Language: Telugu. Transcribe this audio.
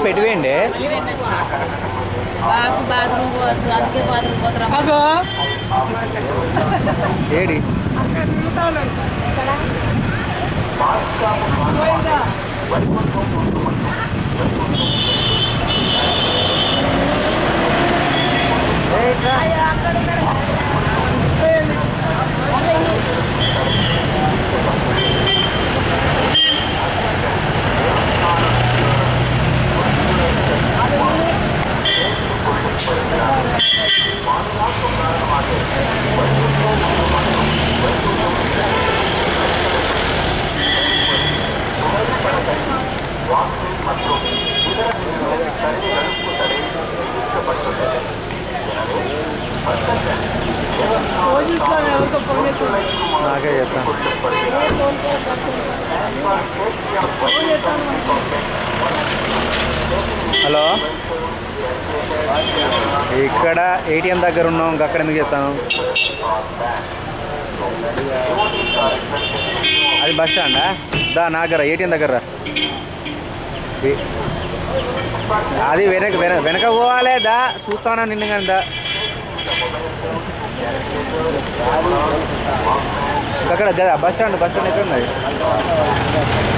పాప ఎటువేయండి బాబు బాత్రూమ్ పోవచ్చు అందుకే బాత్రూమ్ పోతారా అగో ఏడి పోలీసులో ఎవరికో ఫోన్ చేస్తాను నాకే చెప్తాను ఫోన్ చేస్తాను హలో ఇక్కడ ఏటీఎం దగ్గర ఉన్నాం ఇంకా అక్కడ ఎందుకు చెప్తాను అది బస్ స్టాండా దా నా దగ్గర ఏటీఎం దగ్గర రా. ఏ- అది వెనక వెనక వెనక పోవాలే దా చూస్తానా నిన్ను కానీ దా అక్కడ బస్ స్టాండ్ బస్ స్టాండ్ ఎక్కడ ఉన్నది